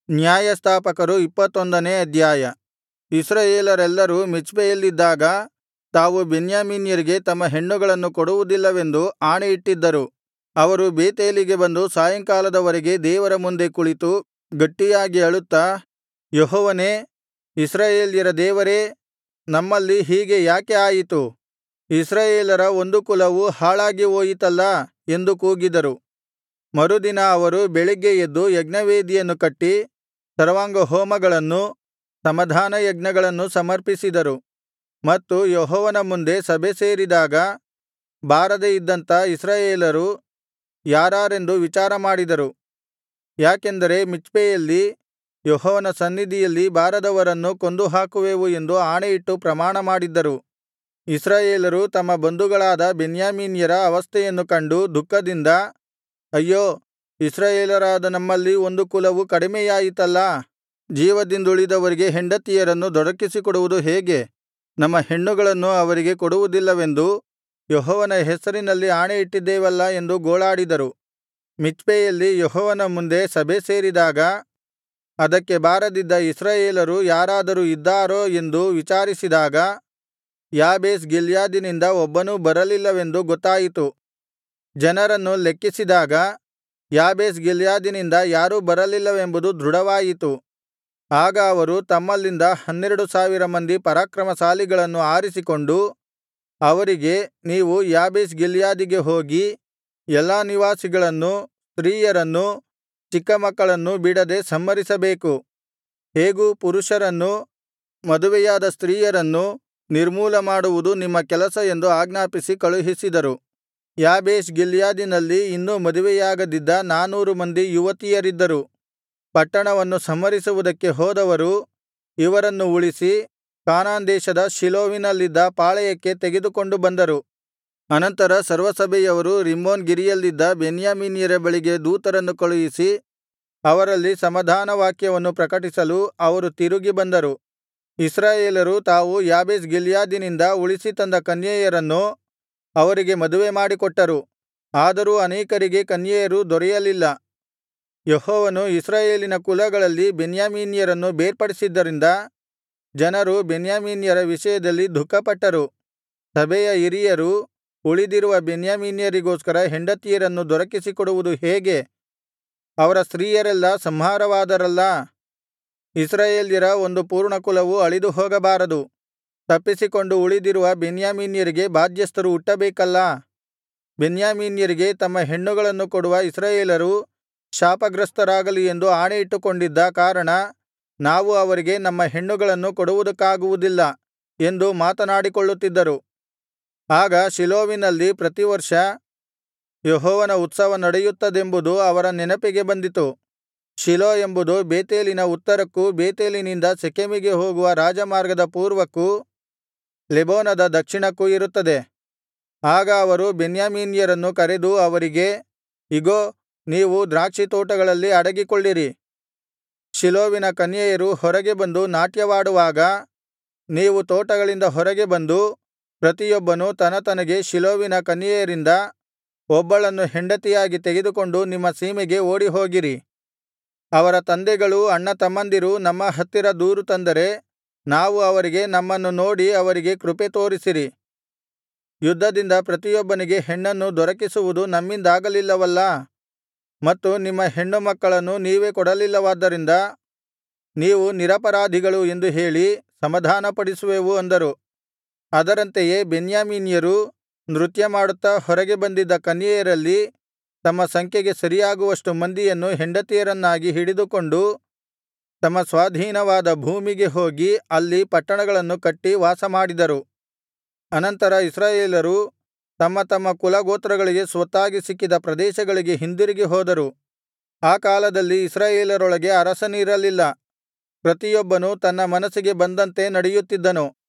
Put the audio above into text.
ನ್ಯಾಯಸ್ಥಾಪಕರು ಇಪ್ಪತ್ತೊಂದನೇ ಅಧ್ಯಾಯ ಇಸ್ರಾಯೇಲರೆಲ್ಲರೂ ಮಿಚ್ಪೆಯಲ್ಲಿದ್ದಾಗ ತಾವು ಬೆನ್ಯಾಮೀನ್ಯರಿಗೆ ತಮ್ಮ ಹೆಣ್ಣುಗಳನ್ನು ಕೊಡುವುದಿಲ್ಲವೆಂದು ಆಣೆಯಿಟ್ಟಿದ್ದರು ಅವರು ಬೇತೇಲಿಗೆ ಬಂದು ಸಾಯಂಕಾಲದ ವರೆಗೆ ದೇವರ ಮುಂದೆ ಕುಳಿತು ಗಟ್ಟಿಯಾಗಿ ಅಳುತ್ತಾ ಯೆಹೋವನೇ ಇಸ್ರಾಯೇಲ್ಯರ ದೇವರೇ ನಮ್ಮಲ್ಲಿ ಹೀಗೆ ಯಾಕೆ ಆಯಿತು ಇಸ್ರಾಯೇಲರ ಒಂದು ಕುಲವು ಹಾಳಾಗಿ ಹೋಯಿತಲ್ಲಾ ಎಂದು ಕೂಗಿದರು ಮರುದಿನ ಅವರು ಬೆಳಿಗ್ಗೆ ಎದ್ದು ಯಜ್ಞವೇದಿಯನ್ನು ಕಟ್ಟಿ ಸರ್ವಾಂಗಹೋಮಗಳನ್ನೂ ಸಮಾಧಾನಯಜ್ಞಗಳನ್ನೂ ಸಮರ್ಪಿಸಿದರು ಮತ್ತು ಯೆಹೋವನ ಮುಂದೆ ಸಭೆ ಸೇರಿದಾಗ ಬಾರದೆ ಇದ್ದಂಥ ಇಸ್ರಾಯೇಲರು ಯಾರಾರೆಂದು ವಿಚಾರಮಾಡಿದರು ಯಾಕೆಂದರೆ ಮಿಚ್ಪೆಯಲ್ಲಿ ಯೆಹೋವನ ಸನ್ನಿಧಿಯಲ್ಲಿ ಬಾರದವರನ್ನು ಕೊಂದುಹಾಕುವೆವು ಎಂದು ಆಣೆಯಿಟ್ಟು ಪ್ರಮಾಣಮಾಡಿದ್ದರು ಇಸ್ರಾಯೇಲರು ತಮ್ಮ ಬಂಧುಗಳಾದ ಬೆನ್ಯಾಮೀನ್ಯರ ಅವಸ್ಥೆಯನ್ನು ಕಂಡು ದುಃಖದಿಂದ ಅಯ್ಯೋ ಇಸ್ರಾಯೇಲರಾದ ನಮ್ಮಲ್ಲಿ ಒಂದು ಕುಲವು ಕಡಿಮೆಯಾಯಿತಲ್ಲಾ ಜೀವದಿಂದುಳಿದವರಿಗೆ ಹೆಂಡತಿಯರನ್ನು ದೊರಕಿಸಿಕೊಡುವುದು ಹೇಗೆ ನಮ್ಮ ಹೆಣ್ಣುಗಳನ್ನು ಅವರಿಗೆ ಕೊಡುವುದಿಲ್ಲವೆಂದು ಯೆಹೋವನ ಹೆಸರಿನಲ್ಲಿ ಆಣೆಯಿಟ್ಟಿದ್ದೇವಲ್ಲಾ ಎಂದು ಗೋಳಾಡಿದರು ಮಿಚ್ಪೆಯಲ್ಲಿ ಯೆಹೋವನ ಮುಂದೆ ಸಭೆ ಸೇರಿದಾಗ ಅದಕ್ಕೆ ಬಾರದಿದ್ದ ಇಸ್ರಾಯೇಲರು ಯಾರಾದರೂ ಇದ್ದಾರೋ ಎಂದು ವಿಚಾರಿಸಿದಾಗ ಯಾಬೇಷ್ ಗಿಲ್ಯಾದಿನಿಂದ ಒಬ್ಬನೂ ಬರಲಿಲ್ಲವೆಂದು ಗೊತ್ತಾಯಿತು ಜನರನ್ನು ಲೆಕ್ಕಿಸಿದಾಗ ಯಾಬೇಷ್ ಗಿಲ್ಯಾದಿನಿಂದ ಯಾರೂ ಬರಲಿಲ್ಲವೆಂಬುದು ದೃಢವಾಯಿತು ಆಗ ಅವರು ತಮ್ಮಲ್ಲಿಂದ ಹನ್ನೆರಡು ಸಾವಿರ ಮಂದಿ ಪರಾಕ್ರಮಶಾಲಿಗಳನ್ನು ಆರಿಸಿಕೊಂಡು ಅವರಿಗೆ ನೀವು ಯಾಬೇಷ್ ಗಿಲ್ಯಾದಿಗೆ ಹೋಗಿ ಎಲ್ಲಾ ನಿವಾಸಿಗಳನ್ನೂ ಸ್ತ್ರೀಯರನ್ನೂ ಚಿಕ್ಕ ಮಕ್ಕಳನ್ನೂ ಬಿಡದೆ ಸಂಹರಿಸಬೇಕು ಹೇಗೂ ಪುರುಷರನ್ನೂ ಮದುವೆಯಾದ ಸ್ತ್ರೀಯರನ್ನೂ ನಿರ್ಮೂಲಮಾಡುವುದು ನಿಮ್ಮ ಕೆಲಸ ಎಂದು ಆಜ್ಞಾಪಿಸಿ ಕಳುಹಿಸಿದರು ಯಾಬೇಷ್ ಗಿಲ್ಯಾದಿನಲ್ಲಿ ಇನ್ನೂ ಮದುವೆಯಾಗದಿದ್ದ ನಾನೂರು ಮಂದಿ ಯುವತಿಯರಿದ್ದರು ಪಟ್ಟಣವನ್ನು ಸಂಹರಿಸುವುದಕ್ಕೆ ಹೋದವರು ಇವರನ್ನು ಉಳಿಸಿ ಕಾನಾನ್ ದೇಶದ ಶಿಲೋವಿನಲ್ಲಿದ್ದ ಪಾಳೆಯಕ್ಕೆ ತೆಗೆದುಕೊಂಡು ಬಂದರು ಅನಂತರ ಸರ್ವಸಭೆಯವರು ರಿಮ್ಮೋನ್ ಗಿರಿಯಲ್ಲಿದ್ದ ಬೆನ್ಯಾಮೀನ್ಯರ ಬಳಿಗೆ ದೂತರನ್ನು ಕಳುಹಿಸಿ ಅವರಲ್ಲಿ ಸಮಾಧಾನ ವಾಕ್ಯವನ್ನು ಪ್ರಕಟಿಸಲು ಅವರು ತಿರುಗಿ ಬಂದರು ಇಸ್ರಾಯೇಲರು ತಾವು ಯಾಬೇಷ್ ಗಿಲ್ಯಾದಿನಿಂದ ಉಳಿಸಿ ತಂದ ಕನ್ಯೆಯರನ್ನು ಅವರಿಗೆ ಮದುವೆ ಮಾಡಿಕೊಟ್ಟರು ಆದರೂ ಅನೇಕರಿಗೆ ಕನ್ಯೆಯರು ದೊರೆಯಲಿಲ್ಲ ಯೆಹೋವನು ಇಸ್ರಾಯೇಲಿನ ಕುಲಗಳಲ್ಲಿ ಬೆನ್ಯಾಮೀನ್ಯರನ್ನು ಬೇರ್ಪಡಿಸಿದ್ದರಿಂದ ಜನರು ಬೆನ್ಯಾಮೀನ್ಯರ ವಿಷಯದಲ್ಲಿ ದುಃಖಪಟ್ಟರು ಸಭೆಯ ಹಿರಿಯರು ಉಳಿದಿರುವ ಬೆನ್ಯಾಮೀನ್ಯರಿಗೋಸ್ಕರ ಹೆಂಡತಿಯರನ್ನು ದೊರಕಿಸಿಕೊಡುವುದು ಹೇಗೆ ಅವರ ಸ್ತ್ರೀಯರೆಲ್ಲಾ ಸಂಹಾರವಾದರಲ್ಲಾ ಇಸ್ರಾಯೇಲ್ಯರ ಒಂದು ಪೂರ್ಣಕುಲವು ಅಳಿದು ಹೋಗಬಾರದು ತಪ್ಪಿಸಿಕೊಂಡು ಉಳಿದಿರುವ ಬೆನ್ಯಾಮೀನ್ಯರಿಗೆ ಬಾಧ್ಯಸ್ಥರು ಹುಟ್ಟಬೇಕಲ್ಲಾ ಬೆನ್ಯಾಮೀನ್ಯರಿಗೆ ತಮ್ಮ ಹೆಣ್ಣುಗಳನ್ನು ಕೊಡುವ ಇಸ್ರಾಯೇಲರು ಶಾಪಗ್ರಸ್ತರಾಗಲಿ ಎಂದು ಆಣೆಯಿಟ್ಟುಕೊಂಡಿದ್ದ ಕಾರಣ ನಾವು ಅವರಿಗೆ ನಮ್ಮ ಹೆಣ್ಣುಗಳನ್ನು ಕೊಡುವುದಕ್ಕಾಗುವುದಿಲ್ಲ ಎಂದು ಮಾತನಾಡಿಕೊಳ್ಳುತ್ತಿದ್ದರು ಆಗ ಶಿಲೋವಿನಲ್ಲಿ ಪ್ರತಿವರ್ಷ ಯೆಹೋವನ ಉತ್ಸವ ನಡೆಯುತ್ತದೆಂಬುದು ಅವರ ನೆನಪಿಗೆ ಬಂದಿತು ಶಿಲೋ ಎಂಬುದು ಬೇತೇಲಿನ ಉತ್ತರಕ್ಕೂ ಬೇತೇಲಿನಿಂದ ಶೆಕೆಮಿಗೆ ಹೋಗುವ ರಾಜಮಾರ್ಗದ ಪೂರ್ವಕ್ಕೂ ಲೆಬೋನದ ದಕ್ಷಿಣಕ್ಕೂ ಇರುತ್ತದೆ ಆಗ ಅವರು ಬೆನ್ಯಾಮೀನ್ಯರನ್ನು ಕರೆದು ಅವರಿಗೆ ಇಗೋ ನೀವು ದ್ರಾಕ್ಷಿತೋಟಗಳಲ್ಲಿ ಅಡಗಿಕೊಳ್ಳಿರಿ ಶಿಲೋವಿನ ಕನ್ಯೆಯರು ಹೊರಗೆ ಬಂದು ನಾಟ್ಯವಾಡುವಾಗ ನೀವು ತೋಟಗಳಿಂದ ಹೊರಗೆ ಬಂದು ಪ್ರತಿಯೊಬ್ಬನು ತನತನಗೆ ಶಿಲೋವಿನ ಕನ್ಯೆಯರಿಂದ ಒಬ್ಬಳನ್ನು ಹೆಂಡತಿಯಾಗಿ ತೆಗೆದುಕೊಂಡು ನಿಮ್ಮ ಸೀಮೆಗೆ ಓಡಿಹೋಗಿರಿ ಅವರ ತಂದೆಗಳೂ ಅಣ್ಣತಮ್ಮಂದಿರೂ ನಮ್ಮ ಹತ್ತಿರ ದೂರು ತಂದರೆ ನಾವು ಅವರಿಗೆ ನಮ್ಮನ್ನು ನೋಡಿ ಅವರಿಗೆ ಕೃಪೆ ತೋರಿಸಿರಿ ಯುದ್ಧದಿಂದ ಪ್ರತಿಯೊಬ್ಬನಿಗೆ ಹೆಣ್ಣನ್ನು ದೊರಕಿಸುವುದು ನಮ್ಮಿಂದಾಗಲಿಲ್ಲವಲ್ಲಾ ಮತ್ತು ನಿಮ್ಮ ಹೆಣ್ಣುಮಕ್ಕಳನ್ನು ನೀವೇ ಕೊಡಲಿಲ್ಲವಾದ್ದರಿಂದ ನೀವು ನಿರಪರಾಧಿಗಳು ಎಂದು ಹೇಳಿ ಸಮಾಧಾನಪಡಿಸುವೆವು ಅಂದರು ಅದರಂತೆಯೇ ಬೆನ್ಯಾಮೀನ್ಯರು ನೃತ್ಯಮಾಡುತ್ತಾ ಹೊರಗೆ ಬಂದಿದ್ದ ಕನ್ಯೆಯರಲ್ಲಿ ತಮ್ಮ ಸಂಖ್ಯೆಗೆ ಸರಿಯಾಗುವಷ್ಟು ಮಂದಿಯನ್ನು ಹೆಂಡತಿಯರನ್ನಾಗಿ ಹಿಡಿದುಕೊಂಡು ತಮ್ಮ ಸ್ವಾಧೀನವಾದ ಭೂಮಿಗೆ ಹೋಗಿ ಅಲ್ಲಿ ಪಟ್ಟಣಗಳನ್ನು ಕಟ್ಟಿ ವಾಸಮಾಡಿದರು ಅನಂತರ ಇಸ್ರಾಯೇಲರು ತಮ್ಮ ತಮ್ಮ ಕುಲಗೋತ್ರಗಳಿಗೆ ಸ್ವತ್ತಾಗಿ ಸಿಕ್ಕಿದ ಪ್ರದೇಶಗಳಿಗೆ ಹಿಂದಿರುಗಿ ಹೋದರು ಆ ಕಾಲದಲ್ಲಿ ಇಸ್ರಾಯೇಲರೊಳಗೆ ಅರಸನಿರಲಿಲ್ಲ ಪ್ರತಿಯೊಬ್ಬನು ತನ್ನ ಮನಸ್ಸಿಗೆ ಬಂದಂತೆ ನಡೆಯುತ್ತಿದ್ದನು